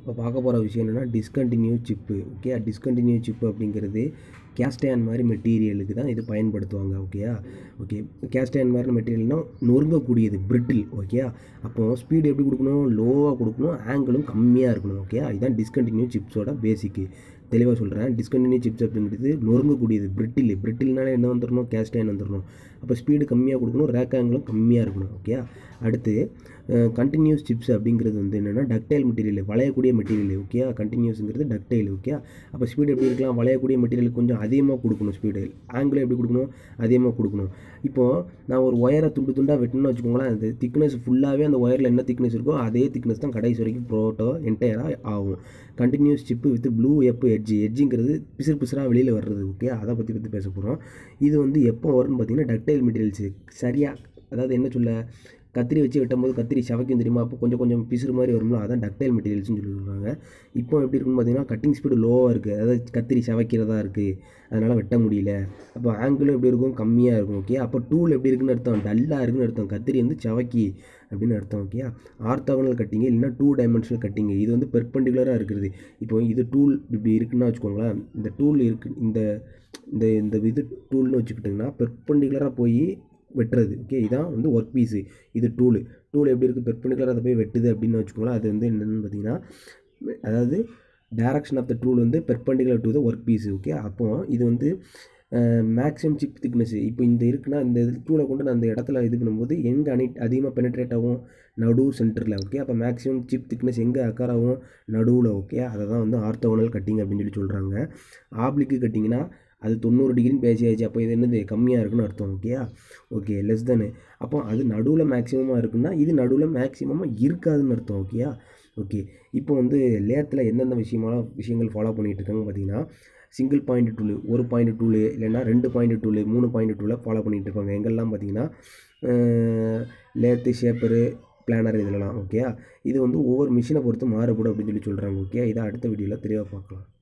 இப்போ பார்க்க போகிற விஷயம் என்னென்னா discontinue chip okay discontinue chip அப்படிங்கிறது கேஸ்டைன் மாதிரி மெட்டீரியலுக்கு தான் இது பயன்படுத்துவாங்க ஓகேயா ஓகே கேஸ்டைன் மாதிரி மெட்டீரியல்னால் நொறுங்கக்கூடியது பிரிட்டில் ஓகே அப்போ ஸ்பீடு எப்படி கொடுக்கணும் லோவாக கொடுக்கணும் ஆங்கிளும் கம்மியாக இருக்கணும் ஓகே இதுதான் டிஸ்கண்டினியூ சிப்ஸோட பேசிக்கு தெளிவாக சொல்கிறேன் டிஸ்கண்டினியூ சிப்ஸ் அப்படிங்கிறது நொறுங்கக்கூடியது பிரிட்டில் பிரிட்டில்னால என்ன வந்துடணும் கேஸ்டைன் வந்துடணும் அப்போ ஸ்பீடு கம்மியாக கொடுக்கணும் ரேக் ஆங்கிளும் கம்மியாக இருக்கணும் ஓகே அடுத்து கண்டினியூஸ் சிப்ஸ் அப்படிங்கிறது வந்து என்னென்னா டக்டைல் மெட்டீரியல் வளையக்கூடிய மெட்டீரியல் ஓகே கண்டினியூஸுங்கிறது டக்டைல் ஓகே அப்போ ஸ்பீடு எப்படி இருக்கலாம் வளையக்கூடிய மெட்டீரியல் கொஞ்சம் அதிகமாக கொடுக்கணும் ஸ்பீடு ஆங்கிள் எப்படி கொடுக்கணும் அதிகமாக கொடுக்கணும் இப்போது நான் ஒரு ஒயரை துண்டு துண்டாக வெட்டணும்னு வச்சுக்கோங்களேன் அந்த திக்னஸ் ஃபுல்லாகவே அந்த ஒயரில் என்ன திக்னஸ் இருக்கோ அதே திக்னஸ் தான் கடைசி வரைக்கும் ப்ரோட்டோ என்டையராக ஆகும் கண்டினியூஸ் சிப்பு வித் ப்ளூ எப்போ எட்ஜி எட்ஜுங்கிறது பிசிறு பிசுறாக வெளியில் வர்றது ஓகே அதை பற்றி பற்றி பேச போகிறோம் இது வந்து எப்போ வரும்னு பார்த்தீங்கன்னா டக்டைல் மெட்டீரியல்ஸு சரியாக அதாவது என்ன சொல்ல கத்திரி வச்சு வெட்டும்போது கத்திரி சவைக்கும் தெரியுமா அப்போ கொஞ்சம் கொஞ்சம் பிசுறு மாதிரி வரும்ல அதான் டக்டைல் மெட்டீரியல்ஸ்னு சொல்லியிருக்காங்க இப்போ எப்படி இருக்குன்னு பார்த்தீங்கன்னா கட்டிங் ஸ்பீடு லோவாக இருக்குது அதாவது கத்திரி சவைக்கிறதா இருக்குது அதனால் வெட்ட முடியல அப்போ ஆங்கிளும் எப்படி இருக்கும் கம்மியாக இருக்கும் ஓகே அப்போ டூல் எப்படி இருக்குன்னு அர்த்தம் டல்லாக இருக்குன்னு அர்த்தம் கத்திரி வந்து சவைக்கி அப்படின்னு அர்த்தம் ஓகே ஆர்த்தோகனல் கட்டிங்கு இல்லைன்னா டூ டைமென்ஷனல் கட்டிங்கு இது வந்து பெர்பெண்டிகுலராக இருக்கிறது இப்போ இது டூல் இப்படி இருக்குன்னு வச்சுக்கோங்களேன் இந்த டூல் இருக்கு இந்த இந்த இந்த இது டூல்னு வச்சுக்கிட்டிங்கன்னா பெர்பெண்டிகுலராக போய் வெட்டுறது ஓகே இதான் வந்து ஒர்க் பீஸு இது டூலு டூல் எப்படி இருக்குது பெர்பெண்டிகுலராக அதை போய் வெட்டுது அப்படின்னு வச்சுக்கோங்களேன் அது வந்து என்னென்னு பார்த்தீங்கன்னா அதாவது டேரக்ஷன் ஆஃப் த டூல் வந்து perpendicular to the work piece okay அப்போது இது வந்து மேக்ஸிமம் சிப் திக்னஸ் இப்போ இந்த இருக்குன்னா இந்த டூலை கொண்டு நான் அந்த இடத்துல இது பண்ணும்போது எங்கே அனி அதிகமாக பெனட்ரேட் ஆகும் நடு சென்டரில் ஓகே அப்போ மேக்ஸிமம் சிப் திக்னஸ் எங்கே அக்கர் ஆகும் நடுவில் ஓகே அதை தான் வந்து ஆர்த்தோகனல் கட்டிங் அப்படின்னு சொல்லி சொல்கிறாங்க ஆப்ளிக்கு கட்டிங்கன்னா அது தொண்ணூறு டிகிரின்னு பேசியாச்சு அப்போ இது என்னது கம்மியாக இருக்குன்னு அர்த்தம் ஓகேயா ஓகே லெஸ் தானு அப்போ அது நடுவில் மேக்ஸிமமாக இருக்குன்னா இது நடுவில் மேக்ஸிமமாக இருக்காதுன்னு அர்த்தம் ஓகேயா ஓகே இப்போ வந்து லேத்தில் எந்தெந்த விஷயமெல்லாம் விஷயங்கள் ஃபாலோ பண்ணிகிட்டு இருக்காங்க பார்த்தீங்கன்னா சிங்கிள் பாயிண்ட் டூலு ஒரு பாயிண்ட் டூலு இல்லைன்னா ரெண்டு பாயிண்ட் டூலு மூணு பாயிண்ட் டூலை ஃபாலோ பண்ணிகிட்டு இருப்பாங்க எங்கெல்லாம் பார்த்தீங்கன்னா லேத்து ஷேப்பரு பிளானர் இதெல்லாம் ஓகே இது வந்து ஒவ்வொரு மிஷினை பொறுத்து மாறுபடும் அப்படின்னு சொல்லி சொல்கிறாங்க ஓகே இதை அடுத்த வீடியோவில் தெளிவாக பார்க்கலாம்